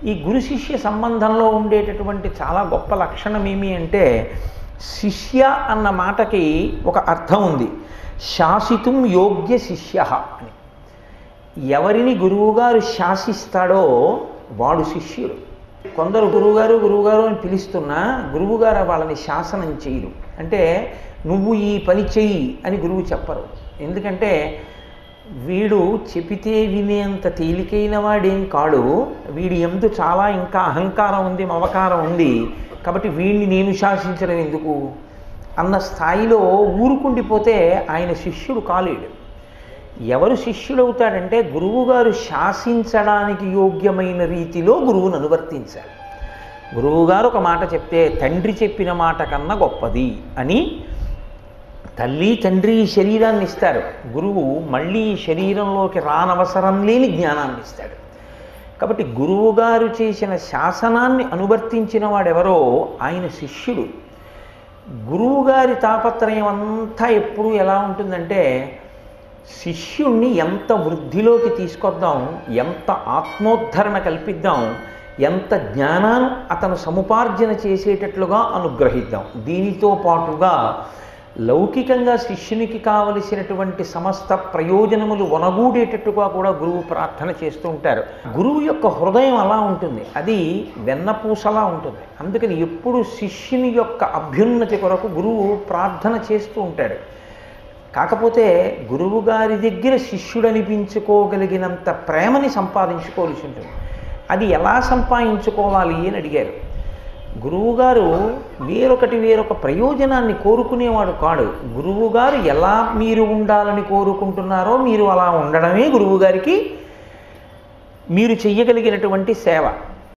ఈ గురు శిష్య సంబంధంలో ఉండేటటువంటి చాలా గొప్ప లక్షణం ఏమి అంటే శిష్య అన్న మాటకి ఒక అర్థం ఉంది శాసితుం యోగ్య శిష్య అని ఎవరిని గురువుగారు శాసిస్తాడో వాడు శిష్యుడు కొందరు గురువుగారు గురువుగారు అని పిలుస్తున్నా గురువుగారు వాళ్ళని శాసనం చేయరు అంటే నువ్వు ఈ పని చెయ్యి అని గురువు చెప్పరు ఎందుకంటే వీడు చెబితే వినేంత తేలికైన వాడేం కాడు వీడి ఎందు చాలా ఇంకా అహంకారం ఉంది మమకారం ఉంది కాబట్టి వీడిని నేను శాసించడం ఎందుకు అన్న స్థాయిలో ఊరుకుండిపోతే ఆయన శిష్యుడు కాలేడు ఎవరు శిష్యుడవుతాడంటే గురువుగారు శాసించడానికి యోగ్యమైన రీతిలో గురువును అనువర్తించాలి గురువుగారు ఒక మాట చెప్తే తండ్రి చెప్పిన మాట కన్నా గొప్పది అని తల్లి తండ్రి ఈ శరీరాన్ని ఇస్తారు గురువు మళ్ళీ ఈ శరీరంలోకి రానవసరం లేని జ్ఞానాన్ని ఇస్తాడు కాబట్టి గురువుగారు చేసిన శాసనాన్ని అనువర్తించిన వాడెవరో ఆయన శిష్యుడు గురువుగారి తాపత్రయం అంతా ఎప్పుడు ఎలా ఉంటుందంటే శిష్యుణ్ణి ఎంత వృద్ధిలోకి తీసుకొద్దాం ఎంత ఆత్మోద్ధరణ కల్పిద్దాం ఎంత జ్ఞానాన్ని అతను సముపార్జన చేసేటట్లుగా అనుగ్రహిద్దాం దీనితో పాటుగా లౌకికంగా శిష్యునికి కావలసినటువంటి సమస్త ప్రయోజనములు వనగూడేటట్టుగా కూడా గురువు ప్రార్థన చేస్తూ ఉంటారు గురువు యొక్క హృదయం అలా ఉంటుంది అది వెన్నపూసలా ఉంటుంది అందుకని ఎప్పుడు శిష్యుని యొక్క అభ్యున్నతి కొరకు గురువు ప్రార్థన చేస్తూ ఉంటాడు కాకపోతే గురువు గారి దగ్గర శిష్యుడు అనిపించుకోగలిగినంత ప్రేమని సంపాదించుకోవాల్సి ఉంటుంది అది ఎలా సంపాదించుకోవాలి అని అడిగారు గురువుగారు వేరొకటి వేరొక ప్రయోజనాన్ని కోరుకునేవాడు కాడు గురువుగారు ఎలా మీరు ఉండాలని కోరుకుంటున్నారో మీరు అలా ఉండడమే గురువుగారికి మీరు చెయ్యగలిగినటువంటి సేవ